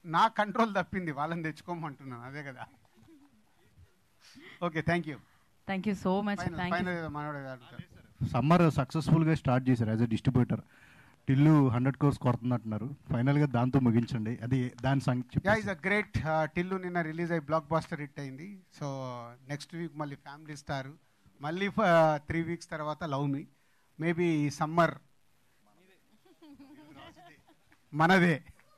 నా కంట్రోల్ తప్పింది వాళ్ళని తెచ్చుకోమంటున్నాను అదే కదా okay thank you thank you so much final thank you final ఏదో మనోడు ఏదో అడుగుతాడు. సమ్మర్ సక్సెస్ఫుల్గా స్టార్ట్ చేశారు as a distributor Tillu hundred crores కొడుతున్నట్టున్నారు ఫైనల్గా దాంతో ముగించండి అది దాని సంగతి yeah is a great Tillu నిన్న రిలీజ్ అయ్యి బ్లాక్ బాస్టర్ హిట్ అయింది సో నెక్స్ట్ వీక్ మళ్ళీ ఫ్యామిలీ స్టార్ మళ్ళీ త్రీ వీక్స్ తర్వాత లవ్ మీ మేబీ సమ్మర్ మనదే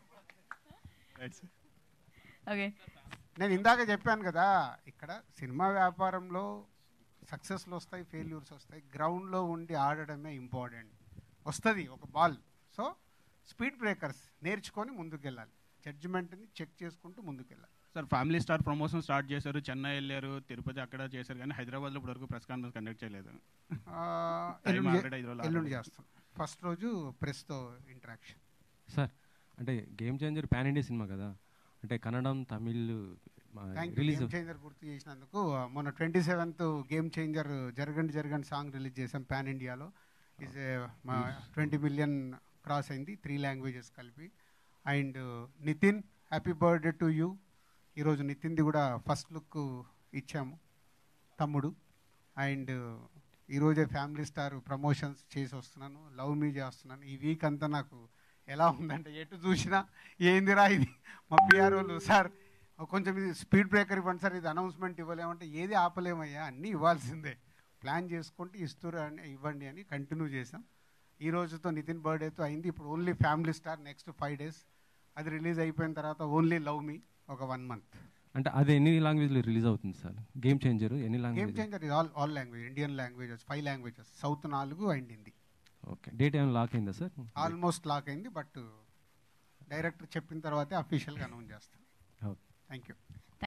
ఓకే నేను ఇందాక చెప్పాను కదా ఇక్కడ సినిమా వ్యాపారంలో సక్సెస్లు వస్తాయి ఫెయిల్యూర్స్ వస్తాయి గ్రౌండ్లో ఉండి ఆడడమే ఇంపార్టెంట్ వస్తుంది ఒక బాల్ సో స్పీడ్ బ్రేకర్స్ నేర్చుకొని ముందుకెళ్ళాలి జడ్జిమెంట్ని చెక్ చేసుకుంటూ ముందుకెళ్ళాలి sir family star promotion start చేశారు చెన్నై వెళ్ళారు తిరుపతి అక్కడ చేశారు కానీ హైదరాబాద్లో ఇప్పటివరకు ప్రెస్ కాన్ఫరెన్స్ కండక్ట్ చేయలేదు ఆ, Time ఎల్లుండి already ఐదు రోజులు ఎల్లుండి already. చేస్తాం ఫస్ట్ రోజు ప్రెస్తో ఇంటరాక్షన్ సార్ అంటే game changer pan India cinema కదా అంటే Kannadam Tamil thank you release game changer గుర్తు చేసినందుకు ఆ, మొన్న twenty seventh game changer Jaragandi Jaragandi song release చేసాం పాన్ ఇండియాలో ఇస్ మా ట్వంటీ మిలియన్ క్రాస్ అయింది త్రీ లాంగ్వేజెస్ కలిపి and Nithiin happy birthday to you ఈరోజు నితిన్ది కూడా ఫస్ట్ లుక్ ఇచ్చాము తమ్ముడు అండ్ ఈరోజే ఫ్యామిలీ స్టార్ ప్రమోషన్స్ చేసి వస్తున్నాను లవ్ మీ చేస్తున్నాను ఈ వీక్ అంతా నాకు ఎలా ఉందంటే ఎటు చూసినా ఏందిరా ఇది మా పిఆర్ వాళ్ళు సార్ కొంచెం ఇది స్పీడ్ బ్రేకర్ ఇవ్వండి సార్ ఇది అనౌన్స్మెంట్ ఇవ్వలేమంటే ఏది ఆపలేమయ్యా అన్నీ ఇవ్వాల్సిందే ప్లాన్ చేసుకుంటే ఇస్తురు అని ఇవ్వండి అని కంటిన్యూ చేసాం ఈ రోజుతో నితిన్ బర్త్డేతో అయింది ఇప్పుడు only family star next five days అది రిలీజ్ అయిపోయిన తర్వాత ఓన్లీ లవ్ మీ ఒక వన్ మంత్ అంటే అది ఎన్ని లాంగ్వేజ్లో రిలీజ్ అవుతుంది సార్ గేమ్ చేంజర్ ఎన్ని గేమ్ లాంగ్వేజ్ చేంజర్ ఇది all all language Indian languages five languages south నాలుగు అండ్ హిందీ ఓకే డేట్ ఏమైనా లాక్ అయిందా సార్ ఆల్మోస్ట్ లాక్ అయింది బట్ డైరెక్టర్ చెప్పిన తర్వాతే అఫీషియల్గా అనౌన్స్ చేస్తాం ఓకే థ్యాంక్ యూ